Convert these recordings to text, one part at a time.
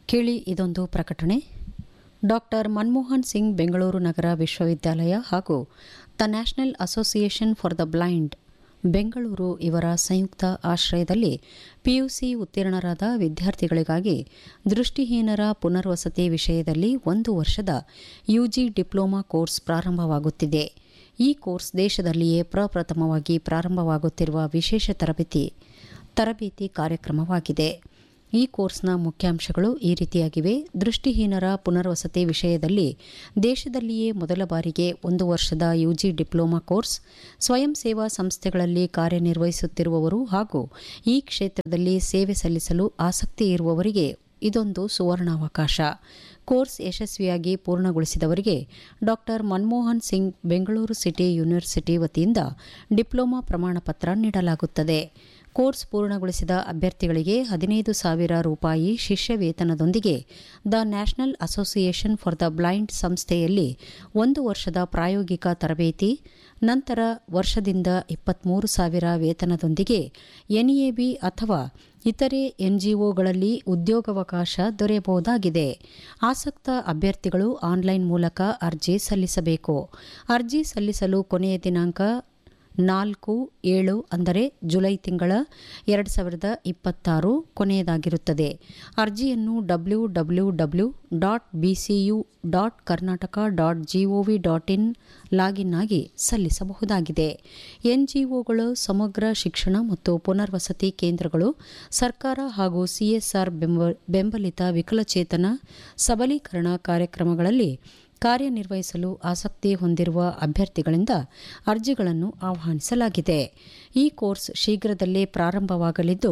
ಕೇಳಿ ಇದೊಂದು ಪ್ರಕಟಣೆ ಡಾಕ್ಟರ್ ಮನಮೋಹನ್ ಸಿಂಗ್ ಬೆಂಗಳೂರು ನಗರ ವಿಶ್ವವಿದ್ಯಾಲಯ ಹಾಗೂ the national association for the blind Bengaluru ಇವರ ಸಂಯುಕ್ತ ಆಶ್ರಯದಲ್ಲಿ ಪಿಯುಸಿ ಉತ್ತೀರ್ಣರಾದ ವಿದ್ಯಾರ್ಥಿಗಳಿಗಾಗಿ ದೃಷ್ಟಿಹೀನರ ಪುನರ್ವಸತಿ ವಿಷಯದಲ್ಲಿ ಒಂದು ವರ್ಷದ ಯುಜಿ ಡಿಪ್ಲೊಮಾ ಕೋರ್ಸ್ ಪ್ರಾರಂಭವಾಗುತ್ತಿದೆ ಈ ಕೋರ್ಸ್ ದೇಶದಲ್ಲಿಯೇ ಪ್ರಪ್ರಥಮವಾಗಿ ಪ್ರಾರಂಭವಾಗುತ್ತಿರುವ ವಿಶೇಷ ತರಬೇತಿ ತರಬೇತಿ ಕಾರ್ಯಕ್ರಮವಾಗಿದೆ ಈ ಕೋರ್ಸ್ನ ಮುಖ್ಯಾಂಶಗಳು ಈ ರೀತಿಯಾಗಿವೆ ದೃಷ್ಟಿಹೀನರ ಪುನರ್ವಸತಿ ವಿಷಯದಲ್ಲಿ ದೇಶದಲ್ಲಿಯೇ ಮೊದಲ ಬಾರಿಗೆ ಒಂದು ವರ್ಷದ ಯುಜಿ ಡಿಪ್ಲೊಮಾ ಕೋರ್ಸ್ ಸ್ವಯಂ ಸೇವಾ ಸಂಸ್ಥೆಗಳಲ್ಲಿ ಕಾರ್ಯನಿರ್ವಹಿಸುತ್ತಿರುವವರು ಹಾಗೂ ಈ ಕ್ಷೇತ್ರದಲ್ಲಿ ಸೇವೆ ಸಲ್ಲಿಸಲು ಆಸಕ್ತಿ ಇರುವವರಿಗೆ ಇದೊಂದು ಸುವರ್ಣಾವಕಾಶ ಕೋರ್ಸ್ ಯಶಸ್ವಿಯಾಗಿ ಪೂರ್ಣಗೊಳಿಸಿದವರಿಗೆ doctor Manmohan Singh Bengaluru city university ವತಿಯಿಂದ ಡಿಪ್ಲೊಮಾ ಪ್ರಮಾಣಪತ್ರ ನೀಡಲಾಗುತ್ತದೆ ಕೋರ್ಸ್ ಪೂರ್ಣಗೊಳಿಸಿದ ಅಭ್ಯರ್ಥಿಗಳಿಗೆ ಹದಿನೈದು ಸಾವಿರ ರೂಪಾಯಿ ಶಿಷ್ಯ ವೇತನದೊಂದಿಗೆ the national association for the blind ಸಂಸ್ಥೆಯಲ್ಲಿ ಒಂದು ವರ್ಷದ ಪ್ರಾಯೋಗಿಕ ತರಬೇತಿ ನಂತರ ವರ್ಷದಿಂದ ಇಪ್ಪತ್ಮೂರು ಸಾವಿರ ವೇತನದೊಂದಿಗೆ ಎನ್ಇಎಬಿ ಅಥವಾ ಇತರೆ ಎನ್ಜಿಒಗಳಲ್ಲಿ ಉದ್ಯೋಗಾವಕಾಶ ದೊರೆಯಬಹುದಾಗಿದೆ ಆಸಕ್ತ ಅಭ್ಯರ್ಥಿಗಳು ಆನ್ಲೈನ್ ಮೂಲಕ ಅರ್ಜಿ ಸಲ್ಲಿಸಬೇಕು ಅರ್ಜಿ ಸಲ್ಲಿಸಲು ಕೊನೆಯ ದಿನಾಂಕ ನಾಲ್ಕು ಏಳು ಅಂದರೆ ಜುಲೈ ತಿಂಗಳ ಎರಡು ಸಾವಿರದ ಇಪ್ಪತ್ತಾರು ಕೊನೆಯದಾಗಿರುತ್ತದೆ ಅರ್ಜಿಯನ್ನು W W W dot BCU dot Karnataka dot GOV dot in login ಆಗಿ ಸಲ್ಲಿಸಬಹುದಾಗಿದೆ ಎನ್ಜಿಒಗಳು ಸಮಗ್ರ ಶಿಕ್ಷಣ ಮತ್ತು ಪುನರ್ವಸತಿ ಕೇಂದ್ರಗಳು ಸರ್ಕಾರ ಹಾಗೂ ಸಿಎಸ್ಆರ್ ಬೆಂಬಲಿತ ವಿಕಲಚೇತನ ಸಬಲೀಕರಣ ಕಾರ್ಯಕ್ರಮಗಳಲ್ಲಿ ಕಾರ್ಯನಿರ್ವಹಿಸಲು ಆಸಕ್ತಿ ಹೊಂದಿರುವ ಅಭ್ಯರ್ಥಿಗಳಿಂದ ಅರ್ಜಿಗಳನ್ನು ಆಹ್ವಾನಿಸಲಾಗಿದೆ ಈ ಕೋರ್ಸ್ ಶೀಘ್ರದಲ್ಲೇ ಪ್ರಾರಂಭವಾಗಲಿದ್ದು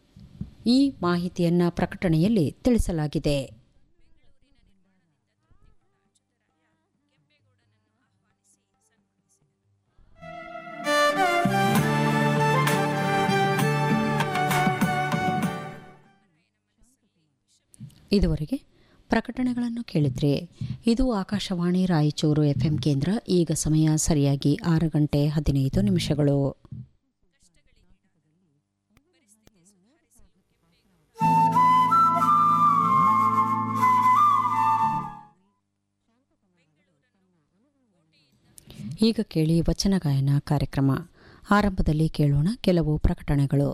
ಈ ಮಾಹಿತಿಯನ್ನು ಪ್ರಕಟಣೆಯಲ್ಲಿ ತಿಳಿಸಲಾಗಿದೆ ಇದುವರೆಗೆ ಪ್ರಕಟಣೆಗಳನ್ನು ಕೇಳಿದ್ರೆ ಇದು ಆಕಾಶವಾಣಿ ರಾಯಚೂರು ಎಫ್ಎಂ ಕೇಂದ್ರ ಈಗ ಸಮಯ ಸರಿಯಾಗಿ ಆರು ಗಂಟೆ ಹದಿನೈದು ನಿಮಿಷಗಳು ಈಗ ಕೇಳಿ ವಚನ ಗಾಯನ ಕಾರ್ಯಕ್ರಮ ಆರಂಭದಲ್ಲಿ ಕೇಳೋಣ ಕೆಲವು ಪ್ರಕಟಣೆಗಳು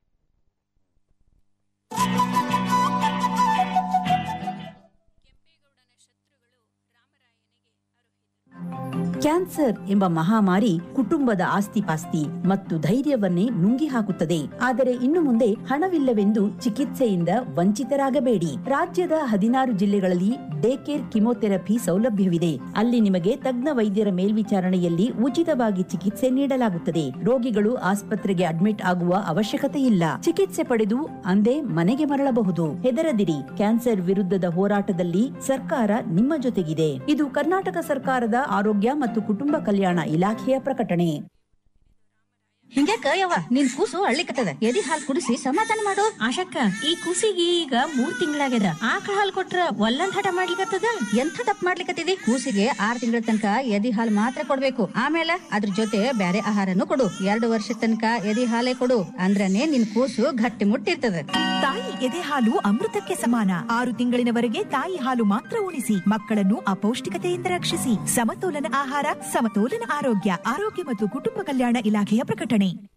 ಕ್ಯಾನ್ಸರ್ ಎಂಬ ಮಹಾಮಾರಿ ಕುಟುಂಬದ ಆಸ್ತಿಪಾಸ್ತಿ ಮತ್ತು ಧೈರ್ಯವನ್ನೇ ನುಂಗಿ ಹಾಕುತ್ತದೆ ಆದರೆ ಇನ್ನು ಮುಂದೆ ಹಣವಿಲ್ಲವೆಂದು ಚಿಕಿತ್ಸೆಯಿಂದ ವಂಚಿತರಾಗಬೇಡಿ ರಾಜ್ಯದ ಹದಿನಾರು ಜಿಲ್ಲೆಗಳಲ್ಲಿ ಡೇ ಕೇರ್ ಕಿಮೋಥೆರಪಿ ಸೌಲಭ್ಯವಿದೆ ಅಲ್ಲಿ ನಿಮಗೆ ತಜ್ಞ ವೈದ್ಯರ ಮೇಲ್ವಿಚಾರಣೆಯಲ್ಲಿ ಉಚಿತವಾಗಿ ಚಿಕಿತ್ಸೆ ನೀಡಲಾಗುತ್ತದೆ ರೋಗಿಗಳು ಆಸ್ಪತ್ರೆಗೆ ಅಡ್ಮಿಟ್ ಆಗುವ ಅವಶ್ಯಕತೆ ಇಲ್ಲ ಚಿಕಿತ್ಸೆ ಪಡೆದು ಅಂದೇ ಮನೆಗೆ ಮರಳಬಹುದು ಹೆದರದಿರಿ ಕ್ಯಾನ್ಸರ್ ವಿರುದ್ಧದ ಹೋರಾಟದಲ್ಲಿ ಸರ್ಕಾರ ನಿಮ್ಮ ಜೊತೆಗಿದೆ ಇದು ಕರ್ನಾಟಕ ಸರ್ಕಾರದ ಆರೋಗ್ಯ ಮತ್ತು ಕುಟುಂಬ ಕಲ್ಯಾಣ ಇಲಾಖೆಯ ಪ್ರಕಟಣೆ ಹಿಂಗ್ಯಾಕ ಯವ್ವ ನಿನ್ ಕೂಸು ಅಳ್ಳಿಕತ್ತದ ಎದಿ ಹಾಲ್ ಕುಡಿಸಿ ಸಮಾಧಾನ ಮಾಡು ಆಶಕ್ಕ ಈ ಕೂಸಿಗೆ ಈಗ ಮೂರ್ ತಿಂಗಳಾಗ್ಯದ ಆಕಳ ಹಾಲ್ ಕೊಟ್ರ ಒಲ್ಲಂದ್ ಹಠ ಮಾಡ್ಲಿಕತ್ತದ ಎಂಥ ತಪ್ಪು ಮಾಡ್ಲಿಕತ್ತಿದಿ ಕೂಸಿಗೆ ಆರ್ ತಿಂಗಳ ತನಕ ಎದಿ ಹಾಲ್ ಮಾತ್ರ ಕೊಡ್ಬೇಕು ಆಮೇಲೆ ಅದ್ರ ಜೊತೆ ಬ್ಯಾರೆ ಆಹಾರನು ಕೊಡು ಎರಡು ವರ್ಷ ತನಕ ಎದಿ ಹಾಲೇ ಕೊಡು ಅಂದ್ರನೇ ನಿನ್ ಕೂಸು ಗಟ್ಟಿ ಮುಟ್ಟಿರ್ತದ ತಾಯಿ ಎದೆ ಹಾಲು ಅಮೃತಕ್ಕೆ ಸಮಾನ ಆರು ತಿಂಗಳಿನವರೆಗೆ ತಾಯಿ ಹಾಲು ಮಾತ್ರ ಉಣಿಸಿ ಮಕ್ಕಳನ್ನು ಅಪೌಷ್ಟಿಕತೆಯಿಂದ ರಕ್ಷಿಸಿ ಸಮತೋಲನ ಆಹಾರ ಸಮತೋಲನ ಆರೋಗ್ಯ ಆರೋಗ್ಯ ಮತ್ತು ಕುಟುಂಬ ಕಲ್ಯಾಣ ಇಲಾಖೆಯ ಪ್ರಕಟಣೆ